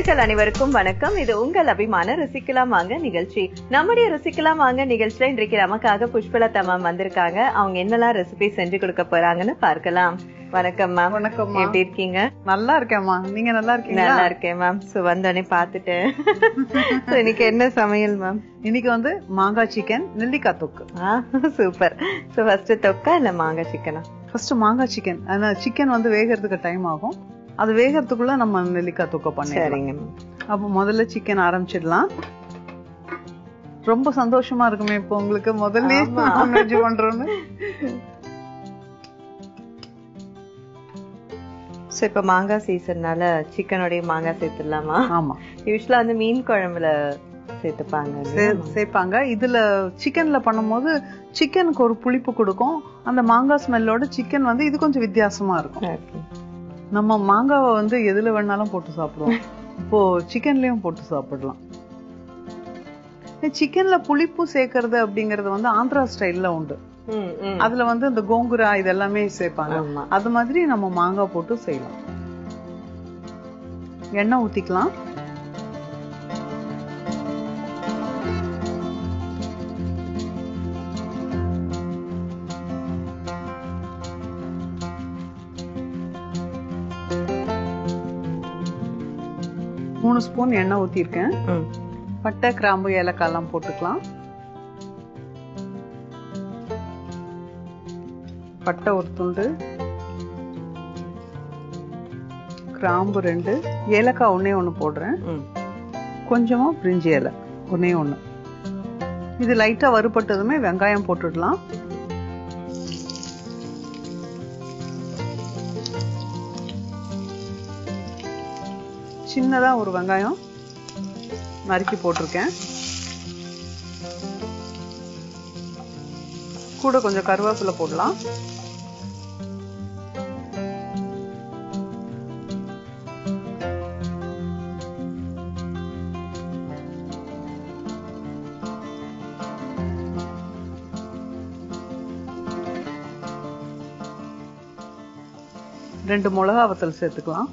நேர்கள் அனைவருக்கும் வணக்கம் இது உங்கள் அபிமான ருசிக்கலாம் வாங்க நிகழ்ச்சி நம்முடைய ருசிக்கலாம் வாங்க நிகழ்ச்சியில இன்றைக்கு நமக்காக புஷ்பலா தமாம் வந்திருக்காங்க அவங்க என்னெல்லாம் ரெசிபி செஞ்சு கொடுக்க போறாங்கன்னு பார்க்கலாம் வணக்கம் மேம் வணக்கம்மா எப்படி இருக்கீங்க நல்லா இருக்கேன்மா நீங்க நல்லா இருக்கீங்களா நல்லா இருக்கேன் மேம் சோ வந்தோடனே பாத்துட்டேன் So, இன்னைக்கு என்ன சமையல் மேம் இன்னைக்கு வந்து மாங்காய் சிக்கன் நெல்லிக்காய் தொக்கு சூப்பர் சோ ஃபர்ஸ்ட் தொக்கா இல்ல மாங்காய் சிக்கனா ஃபர்ஸ்ட் மாங்காய் சிக்கன் அந்த சிக்கன் வந்து வேகறதுக்கு டைம் ஆகும் அது வேகறதுக்குள்ள நம்ம நெல்லிக்காய் தொக்க பண்ணிடலாம் சரிங்க மேம் அப்போ முதல்ல சிக்கன் ஆரம்பிச்சிடலாம் ரொம்ப சந்தோஷமா இருக்குமே இப்போ உங்களுக்கு முதல்ல ஆமா. நான்வெஜ் பண்றோம்னு சோ இப்ப மாங்காய் சீசன்னால சிக்கனோடய மாங்காய் சேர்த்துடலாமா ஆமா யூஸ்வலா வந்து மீன் குழம்புல சேர்த்துப்பாங்க சே- சேர்ப்பாங்க இதுல சிக்கன்ல பண்ணும்போது சிக்கனுக்கு ஒரு புளிப்பு கொடுக்கும் அந்த மாங்காய் ஸ்மெல்லோட சிக்கன் வந்து இது கொஞ்சம் வித்தியாசமா இருக்கும் Okay. நம்ம மாங்காவை வந்து எதுல வேணாலும் போட்டு சாப்பிடுவோம் இப்போ சிக்கன்லயும் போட்டு சாப்பிடலாம் சிக்கன்ல புளிப்பு சேர்க்கறது அப்படிங்கறது வந்து ஆந்திரா ஸ்டைல்ல உண்டு ம், ம். அதுல வந்து இந்த கோங்குரா இதெல்லாமே சேர்ப்பாங்க ஆமா. அது மாதிரி நம்ம மாங்காய் போட்டு செய்யலாம் எண்ணெய் ஊத்திக்கலாம் மூணு ஸ்பூன் எண்ணெய் ஊத்திருக்கேன் ம். பட்டை கிராம்பு ஏலக்காய் எல்லாம் போட்டுக்கலாம் பட்டை ஒரு துண்டு கிராம்பு ரெண்டு ஏலக்காய் ஒண்ணே ஒண்ணு போடுறேன் ம். கொஞ்சமா பிரிஞ்சி இலை ஒண்ணே ஒண்ணு இது லைட்டா வறுபட்டதுமே வெங்காயம் போட்டுடலாம் சின்னதா ஒரு வெங்காயம் நறுக்கி போட்டிருக்கேன் கூட கொஞ்சம் கருவேப்பிலை போடலாம் ரெண்டு மிளகா வத்தல் சேர்த்துக்கலாம்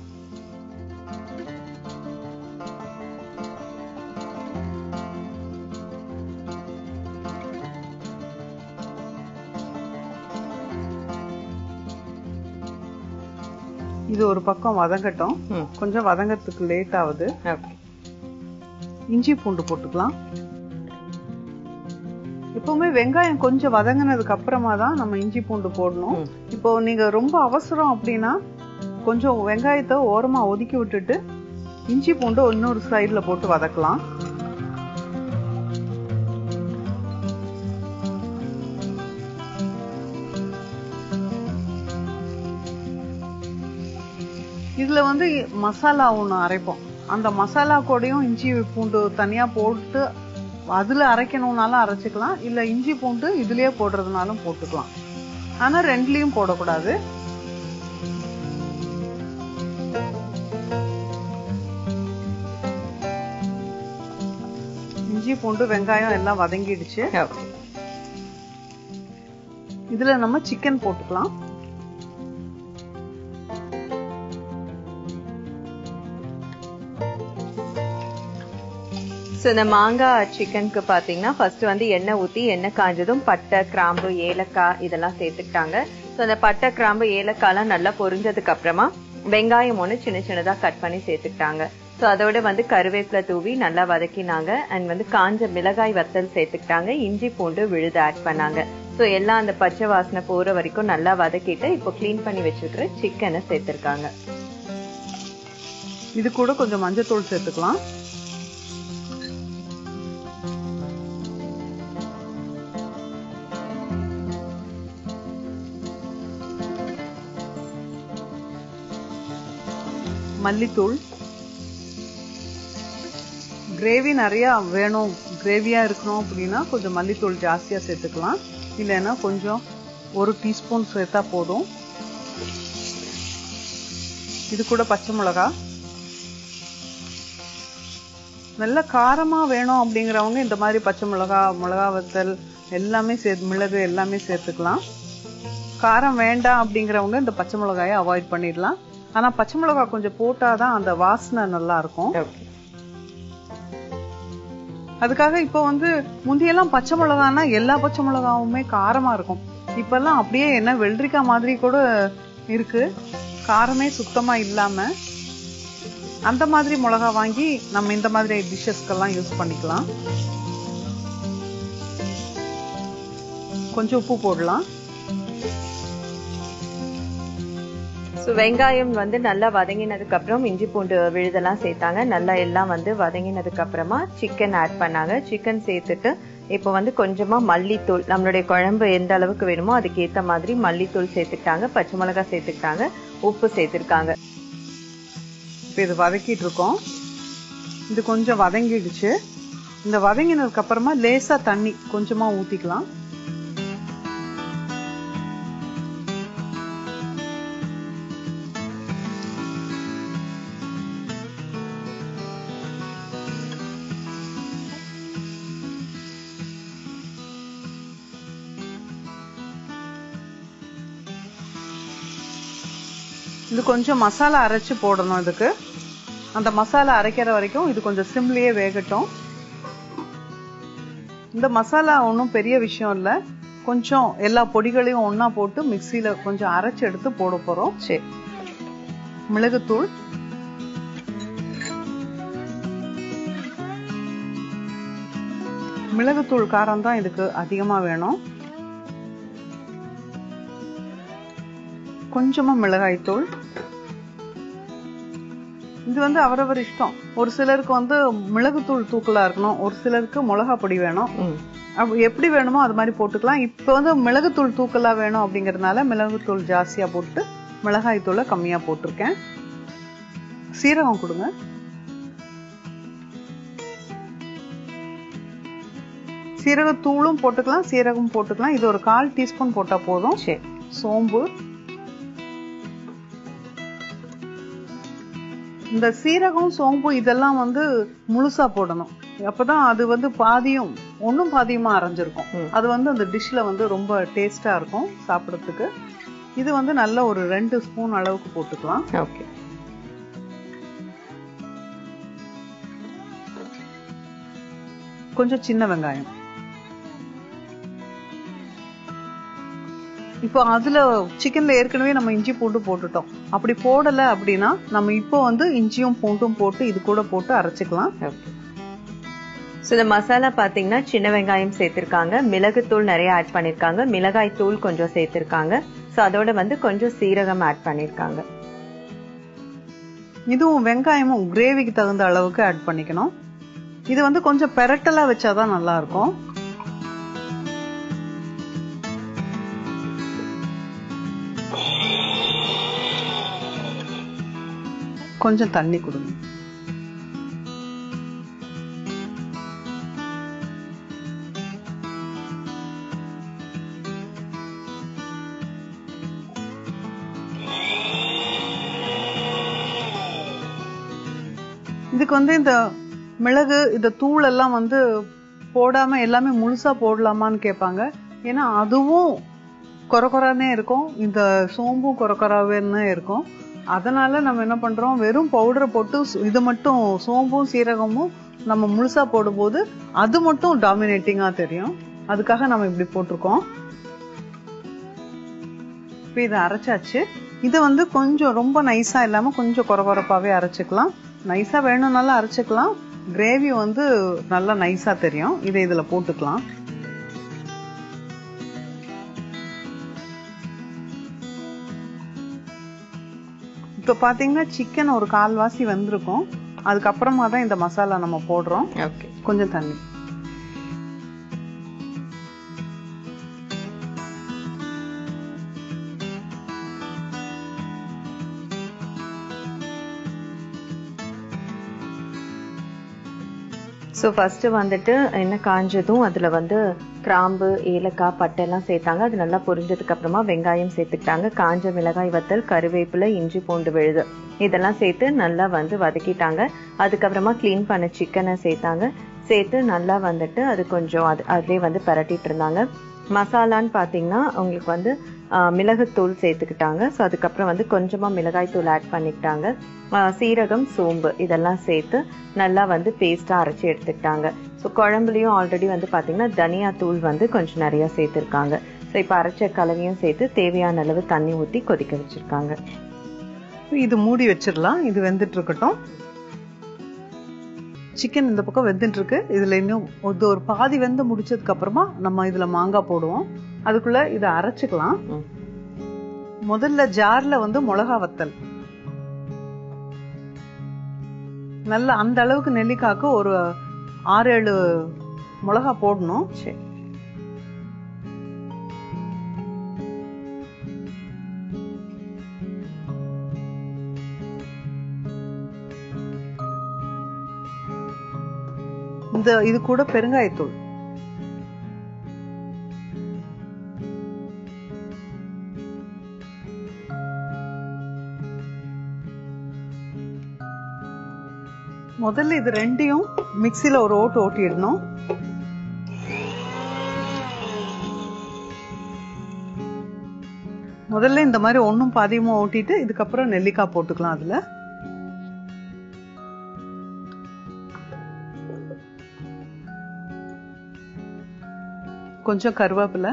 இது ஒரு பக்கம் வதங்கட்டும் ம். கொஞ்சம் வதங்கறதுக்கு லேட் ஆகுது Okay. இஞ்சி பூண்டு போட்டுக்கலாம் எப்பவுமே வெங்காயம் கொஞ்சம் வதங்கினதுக்கு அப்புறமா தான் நம்ம இஞ்சி பூண்டு போடணும் ம். இப்போ நீங்க ரொம்ப அவசரம் அப்படின்னா கொஞ்சம் வெங்காயத்தை ஓரமா ஒதுக்கி விட்டுட்டு இஞ்சி பூண்டு இன்னொரு சைடுல போட்டு வதக்கலாம் இதுல வந்து மசாலா ஒண்ணு அரைப்போம் அந்த மசாலா கூடயும் இஞ்சி பூண்டு தனியா போட்டு அதுல அரைக்கணும்னாலும் அரைச்சுக்கலாம் இல்ல இஞ்சி பூண்டு இதுலயே போடுறதுனாலும் போட்டுக்கலாம் ஆனா ரெண்டுலயும் போடக்கூடாது இஞ்சி பூண்டு வெங்காயம் எல்லாம் வதங்கிடுச்சு Okay. இதுல நம்ம சிக்கன் போட்டுக்கலாம் So, இந்த மாங்காய் சிக்கனுக்கு பாத்தீங்கன்னா ஃபர்ஸ்ட் வந்து எண்ணெய் ஊத்தி எண்ணெய் காஞ்சதும் பட்டை கிராம்பு ஏலக்காய் இதெல்லாம் சேர்த்துக்கிட்டாங்க ஸோ அந்த பட்டை கிராம்பு ஏலக்காய்லாம் நல்லா பொரிஞ்சதுக்கு அப்புறமா வெங்காயம் ஒன்று சின்ன சின்னதா கட் பண்ணி சேர்த்துக்கிட்டாங்க ஸோ அதோட வந்து கருவேப்பிலை தூவி நல்லா வதக்கினாங்க அண்ட் வந்து காஞ்ச மிளகாய் வத்தல் சேர்த்துக்கிட்டாங்க இஞ்சி பூண்டு விழுது ஆட் பண்ணாங்க ஸோ எல்லாம் அந்த பச்சை வாசனை போற வரைக்கும் நல்லா வதக்கிட்டு இப்போ க்ளீன் பண்ணி வச்சிருக்கிற சிக்கனை சேர்த்திருக்காங்க இது கூட கொஞ்சம் மஞ்சத்தூள் சேர்த்துக்கலாம் மல்லித்தூள் கிரேவி நிறைய வேணும் கிரேவியா இருக்கணும் அப்படின்னா கொஞ்சம் மல்லித்தூள் ஜாஸ்தியா சேர்த்துக்கலாம் இல்லைன்னா கொஞ்சம் ஒரு டீஸ்பூன் சேர்த்தா போதும் இது கூட பச்சை மிளகா நல்ல காரமா வேணும் அப்படிங்கிறவங்க இந்த மாதிரி பச்சை மிளகா மிளகா வத்தல் எல்லாமே சேர்த்து மிளகு எல்லாமே சேர்த்துக்கலாம் காரம் வேண்டாம் அப்படிங்கிறவங்க இந்த பச்சை மிளகாயை அவாய்ட் பண்ணிடலாம் ஆனா பச்சை மிளகாய் கொஞ்சம் போட்டாதான் அந்த வாசனை நல்லா இருக்கும் ஓகே அதுக்காக இப்போ வந்து முந்தியெல்லாம் பச்சை மிளகான்னா எல்லா பச்சை மிளகாவுமே காரமா இருக்கும் இப்பெல்லாம் அப்படியே என்ன வெள்ளரிக்காய் மாதிரி கூட இருக்கு காரமே சுத்தமா இல்லாம அந்த மாதிரி மிளகா வாங்கி நம்ம இந்த மாதிரி டிஷ்ஷஸ்க்கெல்லாம் யூஸ் பண்ணிக்கலாம் கொஞ்சம் உப்பு போடலாம் ஸோ வெங்காயம் வந்து நல்லா வதங்கினதுக்கு அப்புறம் இஞ்சி பூண்டு விழுதெல்லாம் சேர்த்தாங்க நல்லா எல்லாம் வந்து வதங்கினதுக்கு அப்புறமா சிக்கன் ஆட் பண்ணாங்க சிக்கன் சேர்த்துட்டு இப்போ வந்து கொஞ்சமா மல்லித்தூள் நம்மளுடைய குழம்பு எந்த அளவுக்கு வேணுமோ அதுக்கு ஏத்த மாதிரி மல்லித்தூள் சேர்த்துக்கிட்டாங்க பச்சை மிளகாய் சேர்த்துக்கிட்டாங்க உப்பு சேர்த்துருக்காங்க இப்போ இது வதக்கிட்டு இருக்கோம் இது கொஞ்சம் வதங்கிடுச்சு இந்த வதங்கினதுக்கு அப்புறமா லேசா தண்ணி கொஞ்சமா ஊத்திக்கலாம் இது கொஞ்சம் மசாலா அரைச்சு போடணும் இதுக்கு அந்த மசாலா அரைக்கிற வரைக்கும் இது கொஞ்சம் சிம்லயே வேகட்டும் இந்த மசாலா ஒன்றும் பெரிய விஷயம் இல்ல கொஞ்சம் எல்லா பொடிகளையும் ஒண்ணா போட்டு மிக்சியில கொஞ்சம் அரைச்சு எடுத்து போட போறோம் சரி மிளகுத்தூள் மிளகுத்தூள் காரம் தான் இதுக்கு அதிகமா வேணும் கொஞ்சமா மிளகாய்த்தூள் இது வந்து அவரவர் இஷ்டம் ஒரு சிலருக்கு வந்து மிளகுத்தூள் தூக்கலா இருக்கணும் ஒரு சிலருக்கு மிளகா பொடி வேணும் ம் அப்ப எப்படி வேணுமோ அது மாதிரி போட்டுக்கலாம் இப்போ வந்து மிளகுத்தூள் தூக்கலா வேணும் அப்படிங்கறதுனால மிளகுத்தூள் ஜாஸ்தியா போட்டு மிளகாய் தூளை கம்மியா போட்டிருக்கேன் சீரகம் கொடுங்க சீரகத்தூளும் போட்டுக்கலாம் சீரகம் போட்டுக்கலாம் இது ஒரு கால் டீஸ்பூன் போட்டா போதும் சரி சோம்பு இந்த சீரகம் சோம்பு இதெல்லாம் வந்து முழுசா போடணும் அப்பதான் அது வந்து பாதியும் ஒண்ணும் பாதியுமா அரைஞ்சிருக்கும் ம். அது வந்து அந்த டிஷ்ல வந்து ரொம்ப டேஸ்டா இருக்கும் சாப்பிடறதுக்கு இது வந்து நல்ல ஒரு ரெண்டு ஸ்பூன் அளவுக்கு போட்டுக்கலாம் ஓகே கொஞ்சம் சின்ன வெங்காயம் இப்போ அதுல சிக்கன்ல ஏற்கனவே நம்ம இஞ்சி பூண்டு போட்டுட்டோம் அப்படி போடல அப்படின்னா நம்ம இப்போ வந்து இஞ்சியும் பூண்டும் போட்டு இது கூட போட்டு அரைச்சுக்கலாம் ஓகே ஸோ இந்த மசாலா பார்த்தீங்கன்னா சின்ன வெங்காயம் சேர்த்திருக்காங்க மிளகுத்தூள் நிறைய ஆட் பண்ணியிருக்காங்க மிளகாய் தூள் கொஞ்சம் சேர்த்திருக்காங்க ஸோ அதோட வந்து கொஞ்சம் சீரகம் ஆட் பண்ணியிருக்காங்க இதுவும் வெங்காயமும் கிரேவிக்கு தகுந்த அளவுக்கு ஆட் பண்ணிக்கணும் இது வந்து கொஞ்சம் பெரட்டலா வச்சாதான் நல்லா இருக்கும் கொஞ்சம் தண்ணி கொடுங்க இதுக்கு வந்து இந்த மிளகு இந்த தூள் எல்லாம் வந்து போடாம எல்லாமே முழுசா போடலாமான்னு கேட்பாங்க ஏன்னா அதுவும் கொரகொரானே இருக்கும் இந்த சோம்பும் கொரகொராவேன்னு இருக்கும் அதனால நம்ம என்ன பண்றோம் வெறும் பவுடரை போட்டு சு- இது மட்டும் சோம்பும் சீரகமும் நம்ம முழுசா போடும்போது அது மட்டும் டாமினேட்டிங்கா தெரியும் அதுக்காக நம்ம இப்படி போட்டிருக்கோம் இப்போ இதை அரைச்சாச்சு இது வந்து கொஞ்சம் ரொம்ப நைஸா இல்லாம கொஞ்சம் கொரகொரப்பாவே அரைச்சுக்கலாம் நைஸா வேணும்னாலும் அரைச்சுக்கலாம் கிரேவி வந்து நல்லா நைஸா தெரியும் இதை இதுல போட்டுக்கலாம் இப்போ பாத்தீங்கன்னா சிக்கன் ஒரு கால்வாசி வெந்திருக்கும் அதுக்கப்புறமா தான் இந்த மசாலா நம்ம போடுறோம் ஓகே கொஞ்சம் தண்ணி ஸோ ஃபர்ஸ்ட் வந்துட்டு எண்ணெய் காஞ்சதும் அதுல வந்து கிராம்பு ஏலக்காய் பட்டை எல்லாம் சேர்த்தாங்க அது நல்லா பொரிஞ்சதுக்கு அப்புறமா வெங்காயம் சேர்த்துக்கிட்டாங்க காஞ்ச மிளகாய் வத்தல் கருவேப்பிலை இஞ்சி பூண்டு விழுது இதெல்லாம் சேர்த்து நல்லா வந்து வதக்கிட்டாங்க அதுக்கப்புறமா க்ளீன் பண்ண சிக்கனை சேர்த்தாங்க சேர்த்து நல்லா வந்துட்டு அது கொஞ்சம் அது அதுலேயே வந்து பரட்டிட்டு இருந்தாங்க மசாலான்னு பார்த்தீங்கன்னா உங்களுக்கு வந்து ஆஹ் மிளகுத்தூள் சேர்த்துக்கிட்டாங்க ஸோ அதுக்கப்புறம் வந்து கொஞ்சமா மிளகாய் தூள் ஆட் பண்ணிக்கிட்டாங்க ஆஹ் சீரகம் சோம்பு இதெல்லாம் சேர்த்து நல்லா வந்து பேஸ்டா அரைச்சி எடுத்துக்கிட்டாங்க ஸோ குழம்புலையும் ஆல்ரெடி வந்து பாத்தீங்கன்னா தனியா தூள் வந்து கொஞ்சம் நிறைய சேர்த்துருக்காங்க ஸோ இப்போ அரைச்ச கலவையும் சேர்த்து தேவையான அளவு தண்ணி ஊற்றி கொதிக்க வச்சிருக்காங்க இது மூடி வச்சிடலாம் இது வெந்துட்டு இருக்கட்டும் சிக்கன் இந்த பக்கம் வெந்துட்டு இருக்கு இதுல இன்னும் ஒரு ஒரு பாதி வெந்து முடிச்சதுக்கு அப்புறமா நம்ம இதுல மாங்காய் போடுவோம் அதுக்குள்ள இதை அரைச்சுக்கலாம் ம். முதல்ல ஜார்ல வந்து மிளகா வத்தல் நல்ல அந்த அளவுக்கு நெல்லிக்காய்க்கு ஒரு ஆறு ஏழு மிளகா போடணும் சரி இந்த இது கூட பெருங்காயத்தூள் முதல்ல இது ரெண்டையும் மிக்ஸில ஒரு ஓட்டு ஓட்டிடணும் முதல்ல இந்த மாதிரி ஒண்ணும் பாதியமா ஓட்டிட்டு இதுக்கப்புறம் நெல்லிக்காய் போட்டுக்கலாம் அதுல கொஞ்சம் கருவேப்பிலை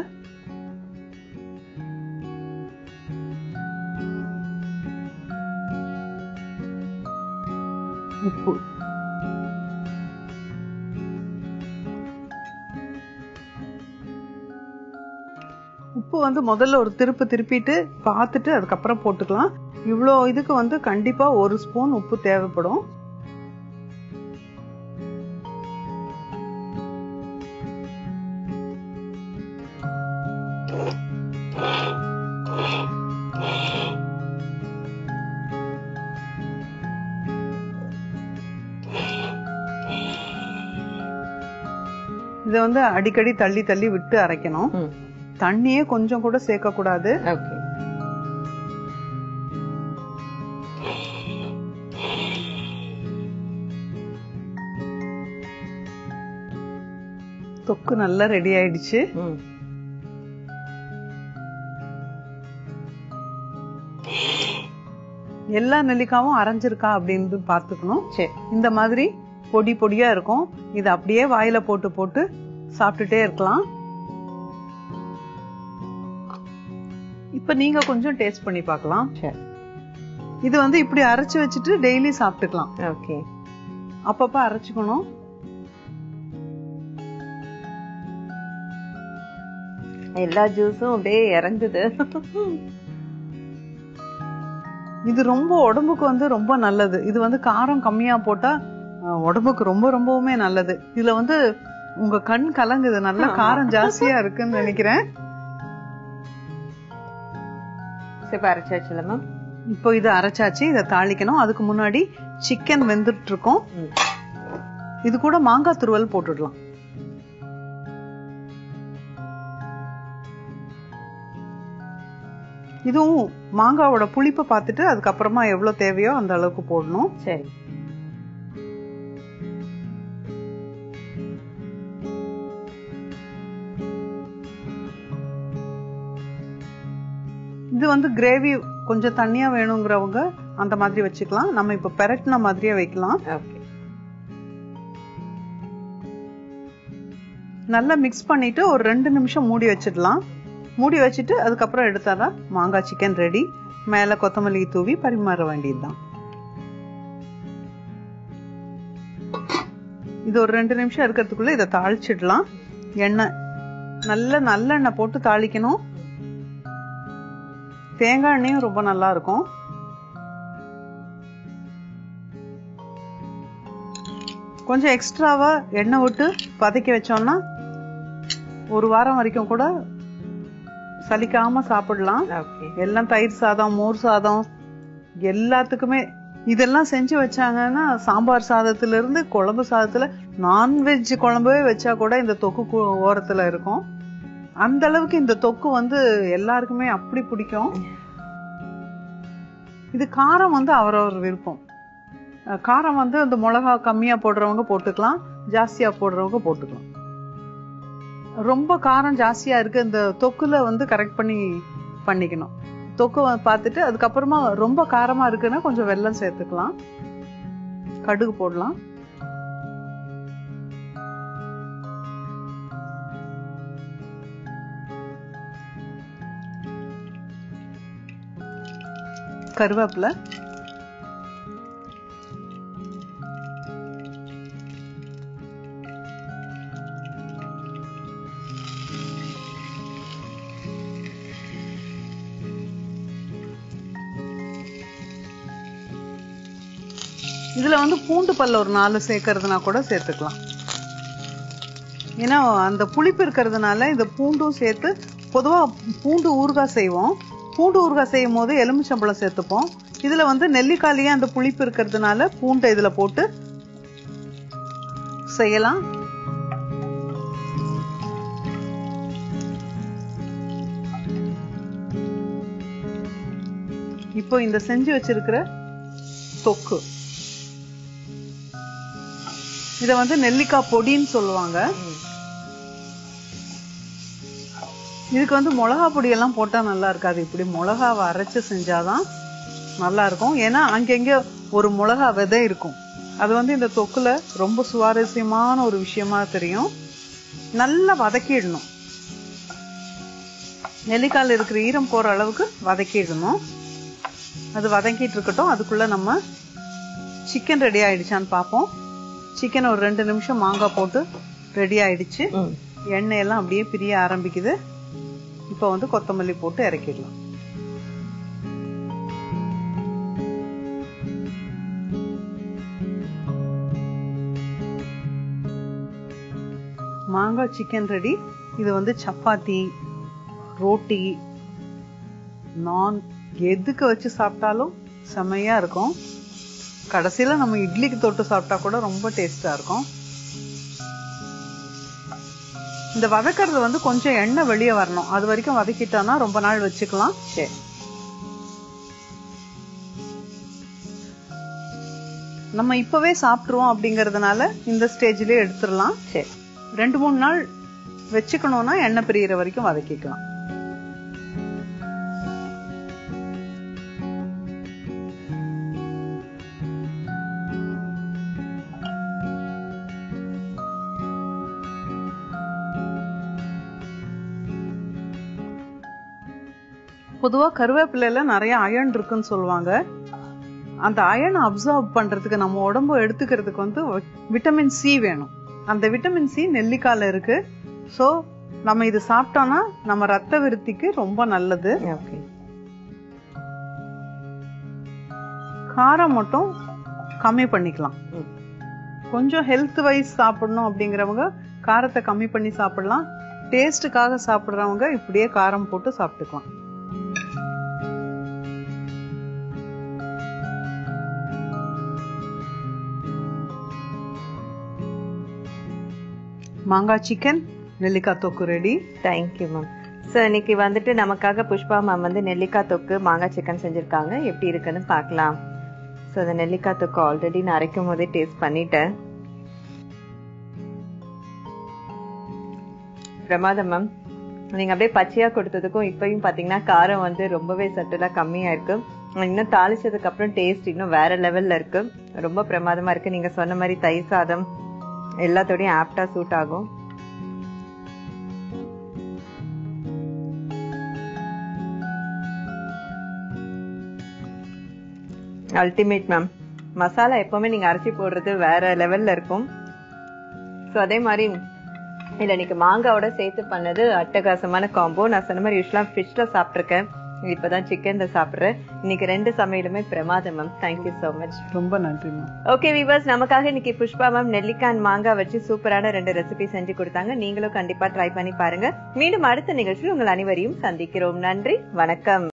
உப்பு உப்பு வந்து முதல்ல ஒரு திருப்பு திருப்பிட்டு பார்த்துட்டு அதுக்கப்புறம் போட்டுக்கலாம் இவ்வளோ இதுக்கு வந்து கண்டிப்பா ஒரு ஸ்பூன் உப்பு தேவைப்படும் இதை வந்து அடிக்கடி தள்ளி தள்ளி விட்டு அரைக்கணும் ம் தண்ணியே கொஞ்சம் கூட சேர்க்க கூடாது ஓகே தொக்கு நல்லா ரெடி ஆயிடுச்சு ம் எல்லா நெல்லிக்காவும் அரைஞ்சிருக்கா அப்படின்னு பார்த்துக்கணும் சரி இந்த மாதிரி பொடி பொடியா இருக்கும் இது அப்படியே வாயில போட்டு போட்டு சாப்பிட்டுட்டே இருக்கலாம் இப்ப நீங்க கொஞ்சம் டேஸ்ட் பண்ணி பார்க்கலாம் சரி இது வந்து இப்படி அரைச்சு வச்சுட்டு டெய்லி சாப்பிட்டுக்கலாம் ஓகே அப்பப்ப அரைச்சுக்கணும் எல்லா ஜூஸும் அப்படியே இறங்குது இது ரொம்ப உடம்புக்கு வந்து ரொம்ப நல்லது இது வந்து காரம் கம்மியா போட்டா அஹ், உடம்புக்கு ரொம்ப ரொம்பவுமே நல்லது இதுல வந்து உங்க கண் கலங்குது நல்ல காரம் ஜாஸ்தியா இருக்குன்னு நினைக்கிறேன் சரி அரைச்சாச்சுல மேம் இப்போ இது அரைச்சாச்சு இதை தாளிக்கணும் அதுக்கு முன்னாடி சிக்கன் வெந்துட்டு இருக்கோம் ம் இது கூட மாங்காய் துருவல் போட்டுடலாம் இதுவும் மாங்காவோட புளிப்பை பார்த்துட்டு அதுக்கப்புறமா எவ்வளவு தேவையோ அந்த அளவுக்கு போடணும் சரி இது வந்து கிரேவி கொஞ்சம் தண்ணியா வேணுங்கிறவங்க அந்த மாதிரி வச்சுக்கலாம் நம்ம இப்ப பெரட்டின மாதிரியே வைக்கலாம் ஓகே நல்லா மிக்ஸ் பண்ணிட்டு ஒரு ரெண்டு நிமிஷம் மூடி வச்சிடலாம் மூடி வச்சுட்டு அதுக்கப்புறம் எடுத்தாதான் மாங்காய் சிக்கன் ரெடி மேல கொத்தமல்லி தூவி பரிமாற வேண்டியதுதான் இது ஒரு ரெண்டு நிமிஷம் இருக்கிறதுக்குள்ள இதை தாளிச்சிடலாம் எண்ணெய் நல்ல நல்லெண்ணெய் போட்டு தாளிக்கணும் தேங்காய் எண்ணெயும் ரொம்ப நல்லா இருக்கும் கொஞ்சம் எக்ஸ்ட்ராவா எண்ணெய் விட்டு பதைக்க வச்சோம்னா ஒரு வாரம் வரைக்கும் கூட சலிக்காம சாப்பிடலாம் ஓகே எல்லாம் தயிர் சாதம் மோர் சாதம் எல்லாத்துக்குமே இதெல்லாம் செஞ்சு வச்சாங்கன்னா சாம்பார் சாதத்துல இருந்து குழம்பு சாதத்துல நான்வெஜ் குழம்பே வச்சா கூட இந்த தொக்கு கு- ஓரத்துல இருக்கும் அந்த அளவுக்கு இந்த தொக்கு வந்து எல்லாருக்குமே அப்படி பிடிக்கும் இது காரம் வந்து அவரவர் விருப்பம் அஹ் காரம் வந்து அந்த மிளகா கம்மியா போடுறவங்க போட்டுக்கலாம் ஜாஸ்தியா போடுறவங்க போட்டுக்கலாம் ரொம்ப காரம் ஜாஸ்தியா இருக்கு இந்த தொக்குல வந்து கரெக்ட் பண்ணி பண்ணிக்கணும் தொக்கு வ- பார்த்துட்டு அதுக்கப்புறமா ரொம்ப காரமா இருக்குன்னா கொஞ்சம் வெல்லம் சேர்த்துக்கலாம் கடுகு போடலாம் கருவேப்பிலை இதுல வந்து பூண்டு பல்ல ஒரு நாலு சேர்க்கறதுனா கூட சேர்த்துக்கலாம் ஏன்னா அந்த புளிப்பு இருக்கிறதுனால இந்த பூண்டும் சேர்த்து பொதுவா பூண்டு ஊறுகாய் செய்வோம் பூண்டு ஊறுகாய் செய்யும் போது எலுமிச்சம்பழம் சேர்த்துப்போம் இதுல வந்து நெல்லிக்காயிலேயே அந்த புளிப்பு இருக்கிறதுனால பூண்டை இதுல போட்டு செய்யலாம் இப்போ இந்த செஞ்சு வச்சிருக்கிற தொக்கு இத வந்து நெல்லிக்காய் பொடின்னு சொல்லுவாங்க ம். இதுக்கு வந்து மிளகா பொடி எல்லாம் போட்டா நல்லா இருக்காது இப்படி மிளகாவை அரைச்சு செஞ்சாதான் நல்லா இருக்கும் ஏன்னா அங்கங்க ஒரு மிளகா விதை இருக்கும் அது வந்து இந்த தொக்குல ரொம்ப சுவாரஸ்யமான ஒரு விஷயமா தெரியும் நல்லா வதக்கிடணும் நெல்லிக்காயில் இருக்கிற ஈரம் போற அளவுக்கு வதக்கிடணும் அது வதக்கிட்டு இருக்கட்டும் அதுக்குள்ள நம்ம சிக்கன் ரெடி ஆயிடுச்சான்னு பார்ப்போம் சிக்கன் ஒரு ரெண்டு நிமிஷம் மாங்காய் போட்டு ரெடி ஆயிடுச்சு ம். எண்ணெய் எல்லாம் அப்படியே பிரிய ஆரம்பிக்குது இப்போ வந்து கொத்தமல்லி போட்டு இறக்கிடலாம் மாங்காய் சிக்கன் ரெடி இது வந்து சப்பாத்தி ரோட்டி நான் எதுக்கு வச்சு சாப்பிட்டாலும் செமையா இருக்கும் கடைசியில நம்ம இட்லிக்கு தொட்டு சாப்பிட்டா கூட ரொம்ப டேஸ்டா இருக்கும் இந்த வதக்கறது வந்து கொஞ்சம் எண்ணெய் வெளியே வரணும் அது வரைக்கும் வதக்கிட்டோம்னா ரொம்ப நாள் வச்சுக்கலாம் சரி நம்ம இப்பவே சாப்பிட்டுருவோம் அப்படிங்கறதுனால இந்த ஸ்டேஜ்லயே எடுத்துடலாம் சரி ரெண்டு மூணு நாள் வச்சுக்கணும்னா எண்ணெய் பிரியிற வரைக்கும் வதக்கிக்கலாம் பொதுவா கருவேப்பிலையில நிறைய அயன் இருக்குன்னு சொல்லுவாங்க அந்த அயனை அப்சர்வ் பண்றதுக்கு நம்ம உடம்பு எடுத்துக்கிறதுக்கு வந்து விட்டமின் சி வேணும் அந்த விட்டமின் சி நெல்லிக்காயில இருக்கு சோ நம்ம இது சாப்பிட்டோம்னா நம்ம ரத்த விருத்திக்கு ரொம்ப நல்லது ஓகே காரம் மட்டும் கம்மி பண்ணிக்கலாம் ம். கொஞ்சம் ஹெல்த் வைஸ் சாப்பிடணும் அப்படிங்கிறவங்க காரத்தை கம்மி பண்ணி சாப்பிடலாம் டேஸ்ட்டுக்காக சாப்பிடுறவங்க இப்படியே காரம் போட்டு சாப்பிட்டுக்கலாம் மாங்காய் சிக்கன் நெல்லிக்காய் தொக்கு ரெடி தேங்க்யூ மேம் ஸோ இன்னைக்கு வந்துட்டு நமக்காக புஷ்பா மேம் வந்து நெல்லிக்காய் தொக்கு மாங்காய் சிக்கன் செஞ்சுருக்காங்க எப்படி இருக்குன்னு பார்க்கலாம் ஸோ அந்த நெல்லிக்காய் தொக்கு ஆல்ரெடி நான் அரைக்கும் போதே டேஸ்ட் பண்ணிட்டேன் பிரமாதம் மேம் நீங்க அப்படியே பச்சையா கொடுத்ததுக்கும் இப்பயும் பாத்தீங்கன்னா காரம் வந்து ரொம்பவே சட்டுலா கம்மியா இருக்கு இன்னும் தாளிச்சதுக்கு அப்புறம் டேஸ்ட் இன்னும் வேற லெவல்ல இருக்கு ரொம்ப பிரமாதமா இருக்கு நீங்க சொன்ன மாதிரி தயிர் சாதம் எல்லாத்தோடையும் ஆப்டா சூட் ஆகும் அல்டிமேட் மேம் மசாலா எப்பவுமே நீங்க அரைச்சி போடுறது வேற லெவல்ல இருக்கும் ஸோ அதே மாதிரி இல்ல இன்னைக்கு மாங்காவோட சேர்த்து பண்ணது அட்டகாசமான காம்போ நான் சொன்ன மாதிரி யூஸ்வலா ஃபிஷ்ல சாப்பிட்ருக்கேன் இப்பதான் சிக்கன்ல சாப்பிடுறேன் இன்னைக்கு ரெண்டு சமையலுமே பிரமாதம் மேம் தேங்க்யூ so மச் ரொம்ப நன்றி மேம் ஓகே விவர்ஸ் நமக்காக இன்னைக்கு புஷ்பா மேம் நெல்லிக்காய் and மாங்காய் வச்சு சூப்பரான ரெண்டு ரெசிபி செஞ்சு கொடுத்தாங்க நீங்களும் கண்டிப்பா ட்ரை பண்ணி பாருங்க மீண்டும் அடுத்த நிகழ்ச்சியில் உங்கள் அனைவரையும் சந்திக்கிறோம் நன்றி வணக்கம்